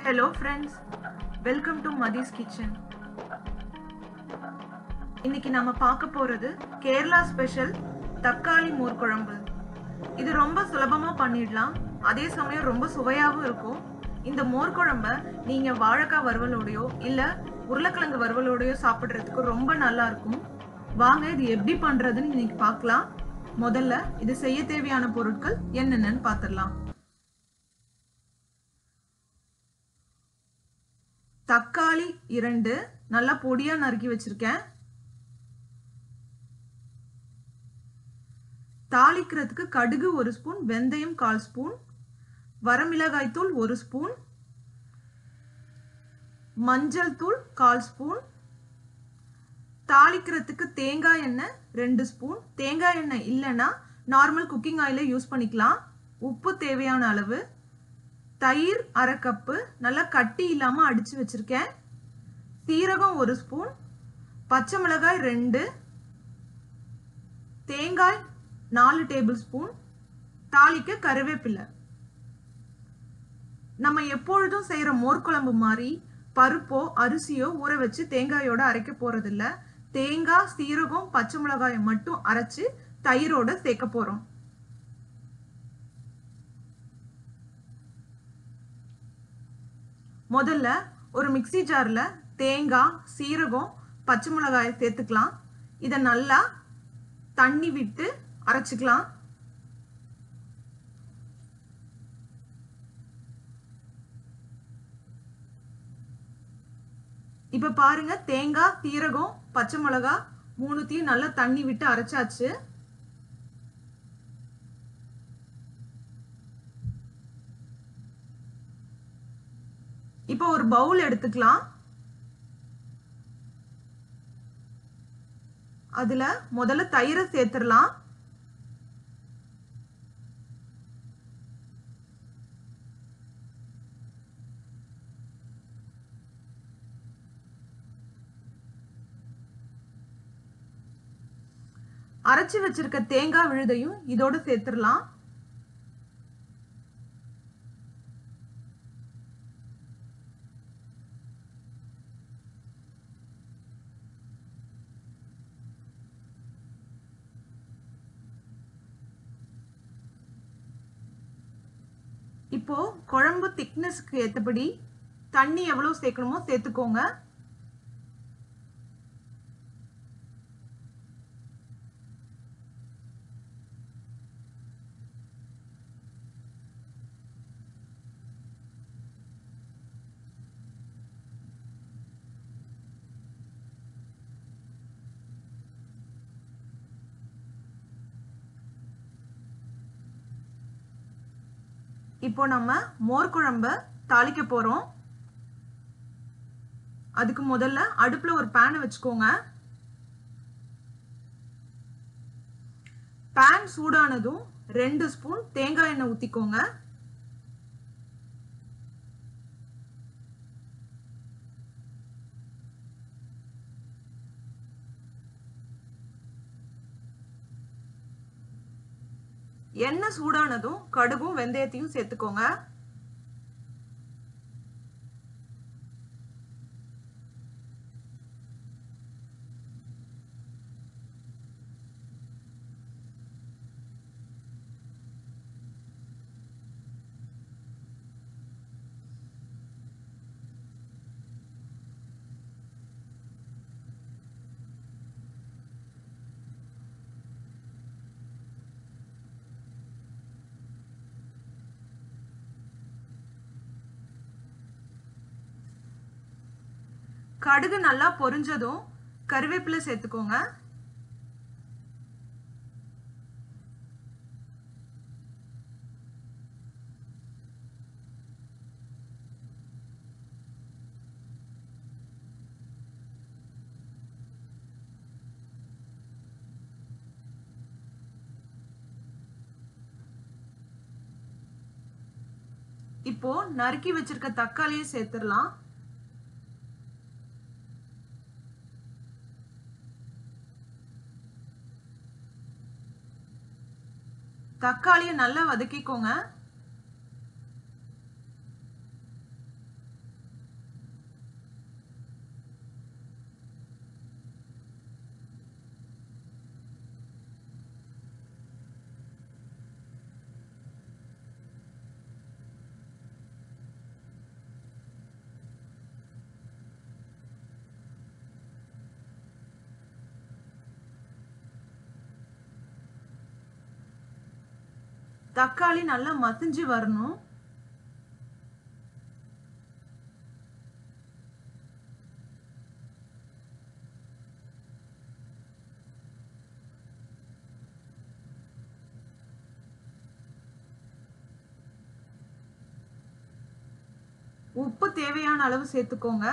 hello friends welcome to Mathi's kitchen இன்னைக்கு நம்ம பார்க்க போறது கேரளா ஸ்பெஷல் தக்காளி மோர் குழம்பு இது ரொம்ப சுலபமா பண்ணிடலாம் அதே சமயம் ரொம்ப சுவையாகவும் இருக்கும் இந்த மோர் குழம்ப நீங்க வாழைக்காய் வறுவலோடையோ இல்ல உருளைக்கிழங்கு வறுவலோடையோ சாப்பிடுறதுக்கு ரொம்ப நல்லா இருக்கும் வாங்க இது எப்படி பண்றதுன்னு இன்னைக்கு பார்க்கலாம் முதல்ல இது செய்ய தேவையான பொருட்கள் என்னென்னன்னு பார்த்துடலாம் தக்காளி இரண்டு நல்லா பொடியா நறுக்கி வச்சிருக்கேன் தாளிக்கிறதுக்கு கடுகு ஒரு ஸ்பூன் வெந்தயம் கால் ஸ்பூன் வரமிளகாய் தூள் ஒரு ஸ்பூன் மஞ்சள் தூள் கால் ஸ்பூன் தாளிக்கிறதுக்கு தேங்காய் எண்ணெய் ரெண்டு ஸ்பூன் தேங்காய் எண்ணெய் இல்லைன்னா நார்மல் குக்கிங் ஆயிலை யூஸ் பண்ணிக்கலாம் உப்பு தேவையான அளவு தயிர் அரை கப்பு நல்லா கட்டி இல்லாமல் அடித்து வச்சுருக்கேன் சீரகம் ஒரு ஸ்பூன் பச்சை மிளகாய் ரெண்டு தேங்காய் நாலு டேபிள் ஸ்பூன் தாளிக்க கருவேப்பிலை நம்ம எப்பொழுதும் செய்கிற மோர் குழம்பு மாதிரி பருப்போ அரிசியோ ஊற வச்சு தேங்காயோட அரைக்க போறதில்ல தேங்காய் சீரகம் பச்சை மிளகாயை மட்டும் அரைச்சு தயிரோட சேர்க்க போறோம் முதல்ல ஒரு மிக்சி ஜார்ல தேங்காய் சீரகம் பச்சை மிளகாயை சேர்த்துக்கலாம் இதை நல்லா தண்ணி விட்டு அரைச்சிக்கலாம் இப்ப பாருங்க தேங்காய் சீரகம் பச்சை மிளகா மூணுத்தையும் நல்லா தண்ணி விட்டு அரைச்சாச்சு இப்போ ஒரு பவுல் எடுத்துக்கலாம் அதுல முதல்ல தயிரை சேர்த்துடலாம் அரைச்சு வச்சிருக்க தேங்காய் விழுதையும் இதோட சேர்த்துடலாம் இப்போ குழம்பு திக்னஸ்க்கு ஏற்றபடி தண்ணி எவ்வளோ சேர்க்கணுமோ சேர்த்துக்கோங்க இப்போ நம்ம மோர் குழம்ப தாளிக்க போறோம் அதுக்கு முதல்ல அடுப்புல ஒரு பேனை வச்சுக்கோங்க பேன் சூடானதும் ரெண்டு ஸ்பூன் தேங்காய் எண்ணெய் ஊத்திக்கோங்க எண்ணெய் சூடானதும் கடுகும் வெந்தயத்தையும் சேர்த்துக்கோங்க கடுகு நல்லா பொரிஞ்சதும் கருவேப்பிலை சேர்த்துக்கோங்க இப்போ நறுக்கி வச்சிருக்க தக்காளியை சேர்த்துடலாம் தக்காளியை நல்லா வதக்கிக்கோங்க தக்காளி நல்லா மசிஞ்சு வரணும் உப்பு தேவையான அளவு சேர்த்துக்கோங்க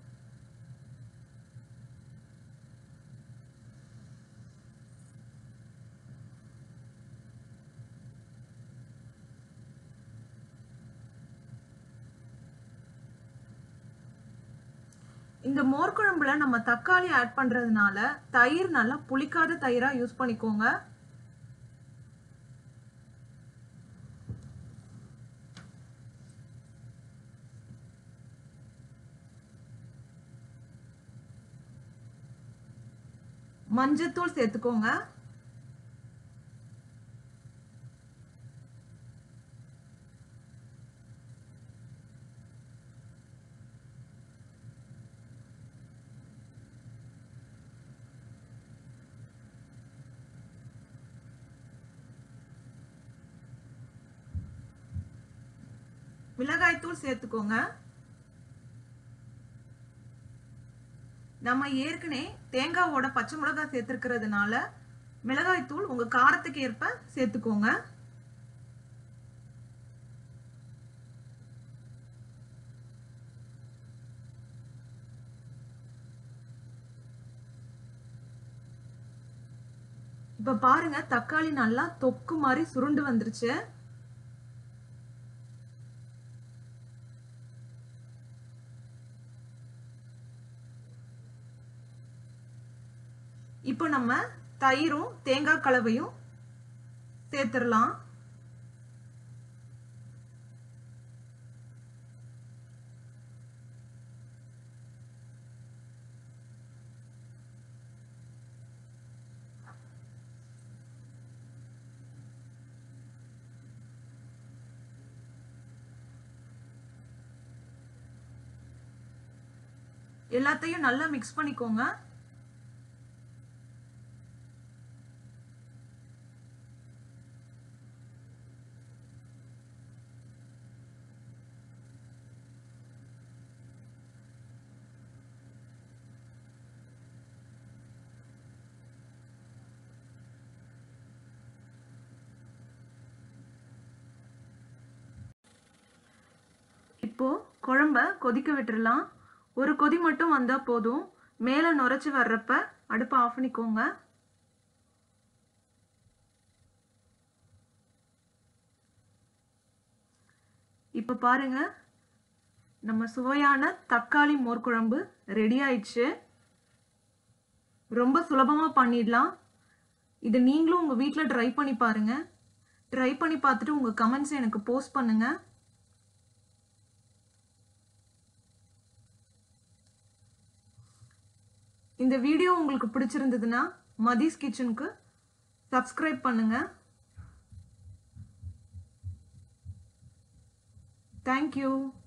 இந்த மோர் குழம்புல நம்ம தக்காளி ஆட் பண்றதுனால தயிர் நல்லா புளிக்காத தயிரா யூஸ் பண்ணிக்கோங்க மஞ்சத்தூள் சேர்த்துக்கோங்க மிளகாய்த்தூள் சேர்த்துக்கோங்க நம்ம ஏற்கனவே தேங்காவோட பச்சை மிளகாய் சேர்த்துருக்கிறதுனால மிளகாய்த்தூள் உங்க காரத்துக்கு ஏற்ப சேர்த்துக்கோங்க இப்ப பாருங்க தக்காளி நல்லா தொக்கு மாதிரி சுருண்டு வந்துருச்சு இப்போ நம்ம தயிரும் தேங்காய் கலவையும் சேர்த்துடலாம் எல்லாத்தையும் நல்லா மிக்ஸ் பண்ணிக்கோங்க இப்போ குழம்ப கொதிக்க விட்டுறலாம் ஒரு கொதி மட்டும் வந்தா போதும் மேலே நுரைச்சி வர்றப்ப அடுப்பை ஆஃப் பண்ணிக்கோங்க இப்போ பாருங்க நம்ம சுவையான தக்காளி மோர் குழம்பு ரெடி ஆயிடுச்சு ரொம்ப சுலபமாக பண்ணிடலாம் இது நீங்களும் உங்கள் வீட்டில் ட்ரை பண்ணி பாருங்க ட்ரை பண்ணி பார்த்துட்டு உங்கள் கமெண்ட்ஸ் எனக்கு போஸ்ட் பண்ணுங்க இந்த வீடியோ உங்களுக்கு பிடிச்சிருந்ததுன்னா மதீஸ் கிச்சனுக்கு சப்ஸ்கிரைப் பண்ணுங்க தேங்க்யூ